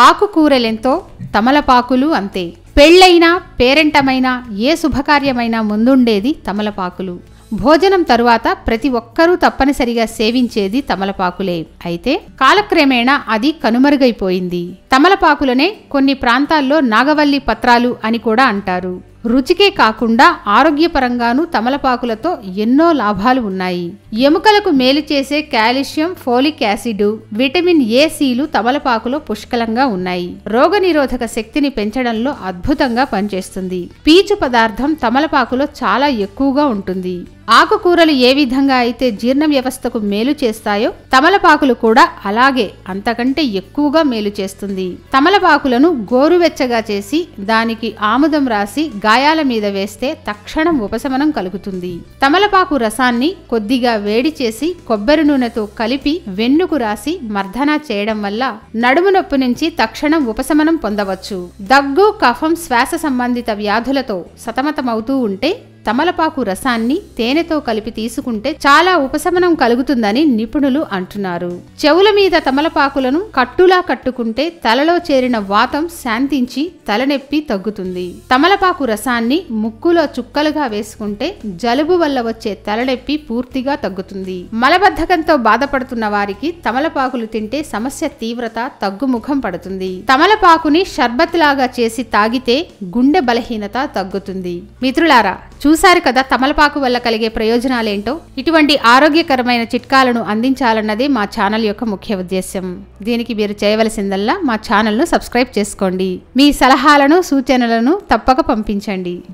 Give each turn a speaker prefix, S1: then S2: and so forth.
S1: ఆకుకూరలెంతో తమలపాకులు అంతే పెళ్ళైనా పేరెంటమైనా ఏ శుభకార్యమైనా ముందుండేది తమలపాకులు భోజనం తరువాత ప్రతి ఒక్కరూ తప్పనిసరిగా సేవించేది తమలపాకులే అయితే కాలక్రమేణా అది కనుమరుగైపోయింది తమలపాకులనే కొన్ని ప్రాంతాల్లో నాగవల్లి పత్రాలు అని కూడా అంటారు రుచికే కాకుండా ఆరోగ్యపరంగానూ తమలపాకులతో ఎన్నో లాభాలు ఉన్నాయి ఎముకలకు మేలు చేసే calcium folic acid vitamin A సీలు తమలపాకులో పుష్కలంగా ఉన్నాయి రోగనిరోధక శక్తిని పెంచడంలో అద్భుతంగా పనిచేస్తుంది పీచు పదార్థం తమలపాకులో చాలా ఎక్కువగా ఉంటుంది ఆకుకూరలు ఏ విధంగా అయితే జీర్ణ వ్యవస్థకు మేలు చేస్తాయో తమలపాకులు కూడా అలాగే అంతకంటే ఎక్కువగా మేలు చేస్తుంది తమలపాకులను గోరువెచ్చగా చేసి దానికి ఆముదం రాసి గాయాల మీద వేస్తే తక్షణం ఉపశమనం కలుగుతుంది తమలపాకు రసాన్ని కొద్దిగా వేడి చేసి కొబ్బరి నూనెతో కలిపి వెన్నుకు రాసి మర్దన చేయడం వల్ల నడుము నొప్పి నుంచి తక్షణం ఉపశమనం పొందవచ్చు దగ్గు కఫం శ్వాస సంబంధిత వ్యాధులతో సతమతమవుతూ ఉంటే తమలపాకు రసాన్ని తేనెతో కలిపి తీసుకుంటే చాలా ఉపశమనం కలుగుతుందని నిపుణులు అంటున్నారు చెవుల మీద తమలపాకులను కట్టులా కట్టుకుంటే తలలో చేరిన వాతం శాంతించి తలనొప్పి తగ్గుతుంది తమలపాకు రసాన్ని ముక్కులో చుక్కలుగా వేసుకుంటే జలుబు వల్ల వచ్చే తలనొప్పి పూర్తిగా తగ్గుతుంది మలబద్ధకంతో బాధపడుతున్న వారికి తమలపాకులు తింటే సమస్య తీవ్రత తగ్గుముఖం పడుతుంది తమలపాకుని షర్బత్ లాగా చేసి తాగితే గుండె బలహీనత తగ్గుతుంది మిత్రులారా చూశారు కదా తమలపాకు వల్ల కలిగే ప్రయోజనాలేంటో ఇటువంటి ఆరోగ్యకరమైన చిట్కాలను అందించాలన్నదే మా ఛానల్ యొక్క ముఖ్య ఉద్దేశం దీనికి మీరు చేయవలసిందల్లా మా ఛానల్ను సబ్స్క్రైబ్ చేసుకోండి మీ సలహాలను సూచనలను తప్పక పంపించండి